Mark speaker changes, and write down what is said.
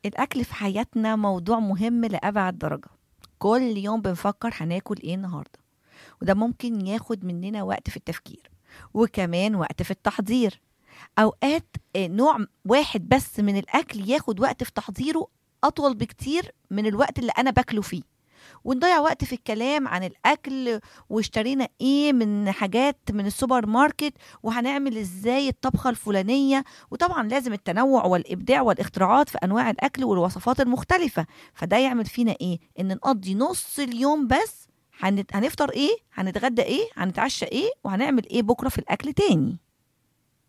Speaker 1: الأكل في حياتنا موضوع مهم لأبعد درجة كل يوم بنفكر هناكل ايه النهاردة وده ممكن ياخد مننا وقت في التفكير وكمان وقت في التحضير أوقات آه، نوع واحد بس من الأكل ياخد وقت في تحضيره أطول بكتير من الوقت اللي أنا باكله فيه ونضيع وقت في الكلام عن الأكل واشترينا ايه من حاجات من السوبر ماركت وهنعمل ازاي الطبخة الفلانية وطبعا لازم التنوع والإبداع والاختراعات في أنواع الأكل والوصفات المختلفة فده يعمل فينا ايه ان نقضي نص اليوم بس هنت- هنفطر ايه هنتغدى ايه هنتعشى ايه وهنعمل ايه بكرة في الأكل تاني